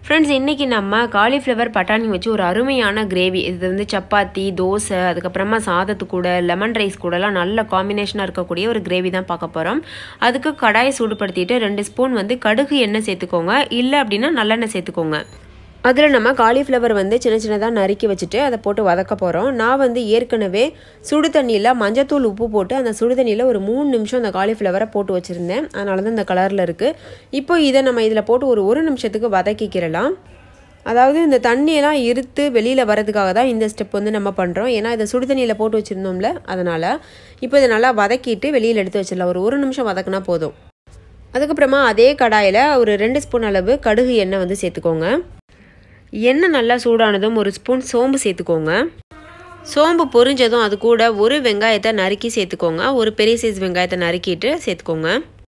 friends இன்றைக்கி நம்ம cauliflower பட்டாணி வச்சு ஒரு அருமையான கிரேவி இது வந்து சப்பாத்தி தோசை அதுக்கப்புறமா சாதத்து கூட லெமன் ரைஸ் கூடலாம் நல்ல காம்பினேஷனாக இருக்கக்கூடிய ஒரு கிரேவி தான் பார்க்க போகிறோம் அதுக்கு கடாயை சூடுபடுத்திட்டு ரெண்டு ஸ்பூன் வந்து கடுகு எண்ணெய் சேர்த்துக்கோங்க இல்லை அப்படின்னா நல்லெண்ணெய் சேர்த்துக்கோங்க அதில் நம்ம காலிஃப்ளவர் வந்து சின்ன சின்னதாக நறுக்கி வச்சுட்டு அதை போட்டு வதக்க போகிறோம் நான் வந்து ஏற்கனவே சுடு தண்ணியில் மஞ்சத்தூள் உப்பு போட்டு அந்த சுடு தண்ணியில் ஒரு மூணு நிமிஷம் அந்த காலிஃப்ளவரை போட்டு வச்சுருந்தேன் அதனால தான் இந்த கலரில் இருக்குது இப்போ இதை நம்ம இதில் போட்டு ஒரு ஒரு நிமிஷத்துக்கு வதக்கிக்கிறலாம் அதாவது இந்த தண்ணியெல்லாம் இருத்து வெளியில் வரதுக்காக தான் இந்த ஸ்டெப் வந்து நம்ம பண்ணுறோம் ஏன்னா இதை சுடு தண்ணியில் போட்டு வச்சுருந்தோம்ல அதனால் இப்போ இதை நல்லா வதக்கிட்டு வெளியில் எடுத்து வச்சிடலாம் ஒரு ஒரு நிமிஷம் வதக்குனா போதும் அதுக்கப்புறமா அதே கடாயில் ஒரு ரெண்டு ஸ்பூன் அளவு கடுகு எண்ணெய் வந்து சேர்த்துக்கோங்க எண்ணெய் நல்லா சூடானதும் ஒரு ஸ்பூன் சோம்பு சேர்த்துக்கோங்க சோம்பு பொரிஞ்சதும் அது கூட ஒரு வெங்காயத்தை நறுக்கி சேர்த்துக்கோங்க ஒரு பெரிய சைஸ் வெங்காயத்தை நறுக்கிட்டு சேர்த்துக்கோங்க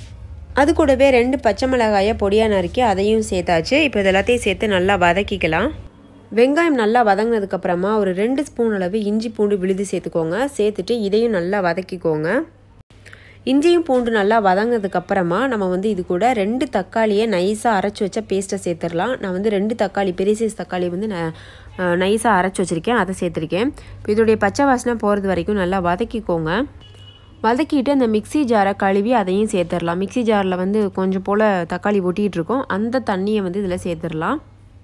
அது கூடவே ரெண்டு பச்சை மிளகாயை பொடியாக நறுக்கி அதையும் சேர்த்தாச்சு இப்போ இது எல்லாத்தையும் சேர்த்து நல்லா வதக்கிக்கலாம் வெங்காயம் நல்லா வதங்கினதுக்கப்புறமா ஒரு ரெண்டு ஸ்பூன் அளவு இஞ்சி பூண்டு விழுது சேர்த்துக்கோங்க சேர்த்துட்டு இதையும் நல்லா வதக்கிக்கோங்க இஞ்சியும் பூண்டு நல்லா வதங்கினதுக்கப்புறமா நம்ம வந்து இது கூட ரெண்டு தக்காளியை நைஸாக அரைச்சி வச்ச பேஸ்ட்டை சேர்த்துடலாம் நான் வந்து ரெண்டு தக்காளி பெரிய சைஸ் தக்காளி வந்து நான் நைஸாக அரைச்சி வச்சுருக்கேன் அதை சேர்த்துருக்கேன் இப்போ இதோடைய பச்சை வாசனை போகிறது வரைக்கும் நல்லா வதக்கிக்கோங்க வதக்கிட்டு அந்த மிக்சி ஜாரை கழுவி அதையும் சேர்த்துடலாம் மிக்சி ஜாரில் வந்து கொஞ்சம் போல் தக்காளி ஒட்டிகிட்டு இருக்கோம் அந்த தண்ணியை வந்து இதில் சேர்த்துடலாம்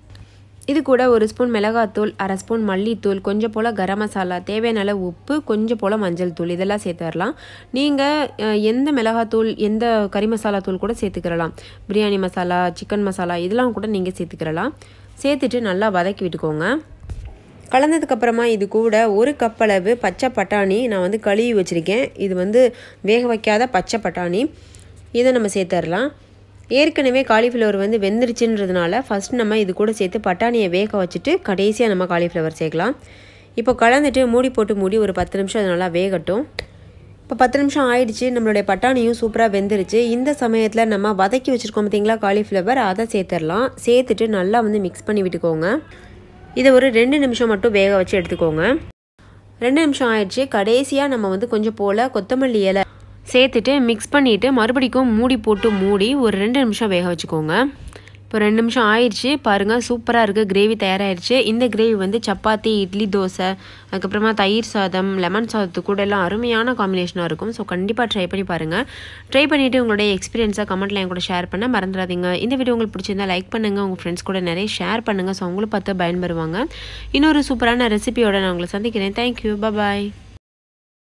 இது கூட ஒரு ஸ்பூன் மிளகாத்தூள் அரை ஸ்பூன் மல்லித்தூள் கொஞ்சம் போல் கரம் மசாலா தேவையான அளவு உப்பு கொஞ்சம் போல் மஞ்சள் தூள் இதெல்லாம் சேர்த்துடலாம் நீங்கள் எந்த மிளகாத்தூள் எந்த கறி மசாலா தூள் கூட சேர்த்துக்கிறலாம் பிரியாணி மசாலா சிக்கன் மசாலா இதெல்லாம் கூட நீங்கள் சேர்த்துக்கிறலாம் சேர்த்துட்டு நல்லா வதக்கி விட்டுக்கோங்க கலந்ததுக்கப்புறமா இது கூட ஒரு கப் அளவு பச்சை பட்டாணி நான் வந்து கழுவி வச்சுருக்கேன் இது வந்து வேக வைக்காத பச்சை பட்டாணி இதை நம்ம சேர்த்துடலாம் ஏற்கனவே காலிஃப்ளவர் வந்து வெந்துருச்சுன்றதுனால ஃபஸ்ட் நம்ம இது கூட சேர்த்து பட்டாணியை வேக வச்சுட்டு கடைசியாக நம்ம காலிஃப்ளவர் சேர்க்கலாம் இப்போ கலந்துட்டு மூடி போட்டு மூடி ஒரு பத்து நிமிஷம் அது நல்லா வேகட்டும் இப்போ பத்து நிமிஷம் ஆயிடுச்சு நம்மளுடைய பட்டாணியும் சூப்பராக வெந்துருச்சு இந்த சமயத்தில் நம்ம வதக்கி வச்சுருக்கோம் பார்த்தீங்களா காலிஃப்ளவர் அதை சேர்த்துடலாம் சேர்த்துட்டு நல்லா வந்து மிக்ஸ் பண்ணி விட்டுக்கோங்க இதை ஒரு ரெண்டு நிமிஷம் மட்டும் வேக வச்சு எடுத்துக்கோங்க ரெண்டு நிமிஷம் ஆயிடுச்சு கடைசியாக நம்ம வந்து கொஞ்சம் போல் கொத்தமல்லி இலை சேர்த்துட்டு மிக்ஸ் பண்ணிவிட்டு மறுபடிக்கும் மூடி போட்டு மூடி ஒரு ரெண்டு நிமிஷம் வேக வச்சுக்கோங்க இப்போ ரெண்டு நிமிஷம் ஆயிடுச்சு பாருங்கள் சூப்பராக இருக்குது கிரேவி தயாராகிடுச்சு இந்த கிரேவி வந்து சப்பாத்தி இட்லி தோசை அதுக்கப்புறமா தயிர் சாதம் லெமன் சாதத்து கூட எல்லாம் அருமையான காம்பினேஷனாக இருக்கும் ஸோ கண்டிப்பாக ட்ரை பண்ணி பாருங்கள் ட்ரை பண்ணிவிட்டு உங்களுடைய எக்ஸ்பீரியன்ஸை கமெண்ட்டில் என் கூட ஷேர் பண்ண மறந்துடாதீங்க இந்த வீடியோ உங்களுக்கு பிடிச்சிருந்தா லைக் பண்ணுங்கள் உங்கள் ஃப்ரெண்ட்ஸ் கூட நிறைய ஷேர் பண்ணுங்கள் ஸோ அவங்களும் பார்த்து பயன்பெறுவாங்க இன்னொரு சூப்பரான ரெசிபியோட நான் உங்களை சந்திக்கிறேன் தேங்க்யூ பாய்